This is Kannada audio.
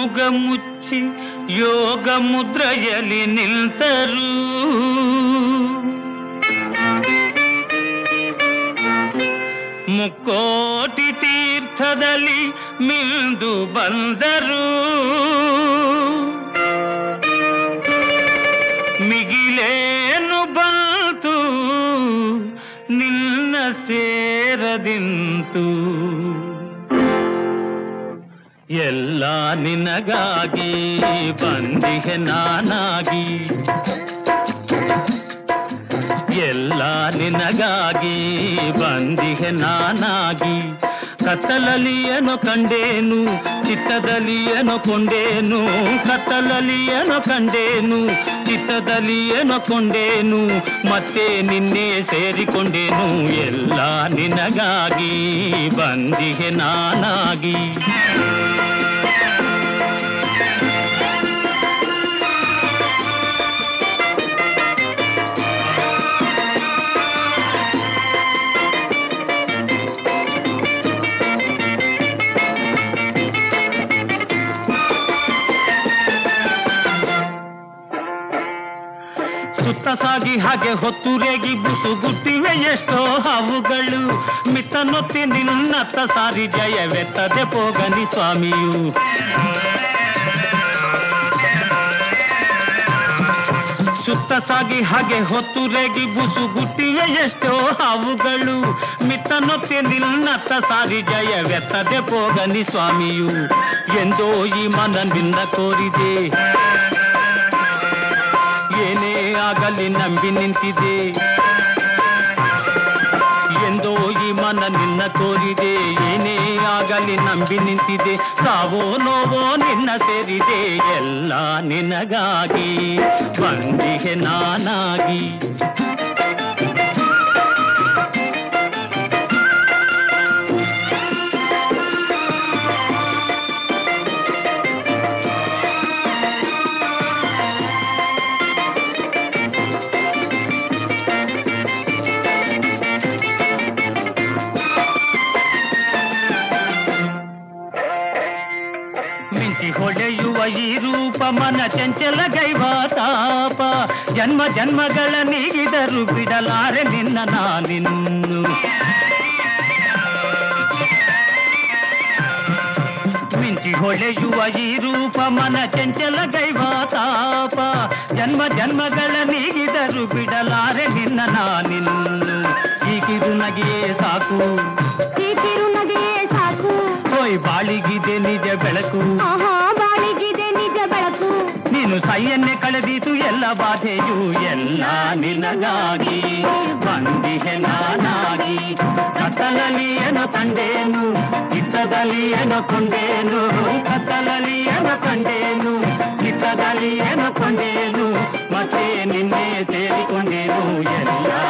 ಮೂಗ ಮುಚ್ಚಿ ಯೋಗ ಮುದ್ರೆಯಲ್ಲಿ ನಿಲ್ತರು ಮುಕ್ಕೋಟಿ ತೀರ್ಥದಲ್ಲಿ ಮಿಲ್ದು ಬಂದರು ಮಿಗಿಲೇನು ಬಂತು ನಿನ್ನ ಸೇರದಿಂತು ಎಲ್ಲ ನಿನಗಾಗಿ ಬಂದಿಗೆ ನಾನಾಗಿ ಎಲ್ಲ ನಿನಗಾಗಿ ಬಂದಿಗೆ ನಾನಾಗಿ ಕತ್ತಲಲ್ಲಿ ಏನೋ ಕಂಡೇನು ಚಿತ್ತದಲ್ಲಿ ಏನೋ ಕೊಂಡೇನು ಕತ್ತಲಲ್ಲಿ ಏನೋ ಕಂಡೇನು ಚಿತ್ತದಲ್ಲಿ ಏನೋ ಕೊಂಡೇನು ಮತ್ತೆ ನಿನ್ನೆ ಸೇರಿಕೊಂಡೇನು ಎಲ್ಲ ನಿನಗಾಗಿ ಬಂದಿಗೆ ನಾನಾಗಿ ಸುತ್ತ ಸಾಗಿ ಹಾಗೆ ಹೊತ್ತು ರೇಗಿ ಬುಸುಗುಟ್ಟಿವೆ ಎಷ್ಟೋ ಹಾವುಗಳು ಮಿತ್ತನೊತ್ತಿ ನಿನ್ನತ್ತ ಸಾರಿ ಜಯವೆತ್ತದೆ ಪೋಗನಿ ಸ್ವಾಮಿಯು ಸುತ್ತ ಸಾಗಿ ಹಾಗೆ ಹೊತ್ತು ರೇಗಿ ಬುಸುಗುಟ್ಟಿವೆ ಎಷ್ಟೋ ಹಾವುಗಳು ಮಿತ್ತನೊತ್ತಿ ನಿನ್ನತ್ತ ಸಾರಿ ಜಯವೆತ್ತದೆ ಪೋಗನಿ ಸ್ವಾಮಿಯು ಎಂದೋ ಈ ಮನ ನಿನ್ನ ಕೋರಿದೆ ಏನೇ ಆಗಲಿ ನಂಬಿ ನಿಂತಿದೆ ಎಂದೋ ಈ ಮನ ನಿನ್ನ ಕೋರಿದೆ ಏನೇ ಆಗಲಿ ನಂಬಿ ನಿಂತಿದೆ ಸಾವೋ ನೋವೋ ನಿನ್ನ ಸೇರಿದೆ ಎಲ್ಲ ನಿನಗಾಗಿ ಬಂದಿಗೆ ನಾನಾಗಿ ಮಿಂಚಿ ಹೊಳೆಯುವ ಈ ರೂಪ ಮನ ಚಂಚಲ ಗೈವ ತಾಪ ಜನ್ಮ ಜನ್ಮಗಳ ನೀಗಿದರು ಬಿಡಲಾರೆ ನಿನ್ನ ನಾನಿನ್ನು ಮಿಂಚಿ ಹೊಳೆಯುವ ಈ ರೂಪ ಮನ ಚಂಚಲ ಗೈವ ತಾಪ ಜನ್ಮ ಜನ್ಮಗಳ ನೀಗಿದರು ಬಿಡಲಾರೆ ನಿನ್ನ ನಾನಿನ್ನು ಈ ಕಿರುನಗೆಯೇ ಸಾಕು ಈ ಕಿರುನಗೆಯೇ ಸಾಕು ಹೋಯ್ ಬಾಳಿಗಿದೆ ನಿಜ ಬೆಳಕು ಆಹಾ ಬಾಳಿಗಿದೆ ನಿಜ ಬೆಳಕು ನೀನು ಸೈಯನ್ನೇ ಕಳೆದೀತು ಎಲ್ಲ ಬಾಧೆಯು ಎಲ್ಲ ನಿನಗಾಗಿ ಬಂದಿಗೆ ನಾನಾಗಿ ಕತ್ತಲಲ್ಲಿ ಏನೋ ಕಂಡೇನು ಚಿತ್ತದಲ್ಲಿ ಏನೋ ಕೊಂಡೇನು ಕತ್ತಲಲ್ಲಿ ಏನೋ ಕಂಡೇನು ಚಿತ್ತದಲ್ಲಿ ಏನೋ ಕೊಂಡೇನು ಮತ್ತೆ ನಿನ್ನೆ ಸೇರಿಕೊಂಡೇನು ಎಲ್ಲ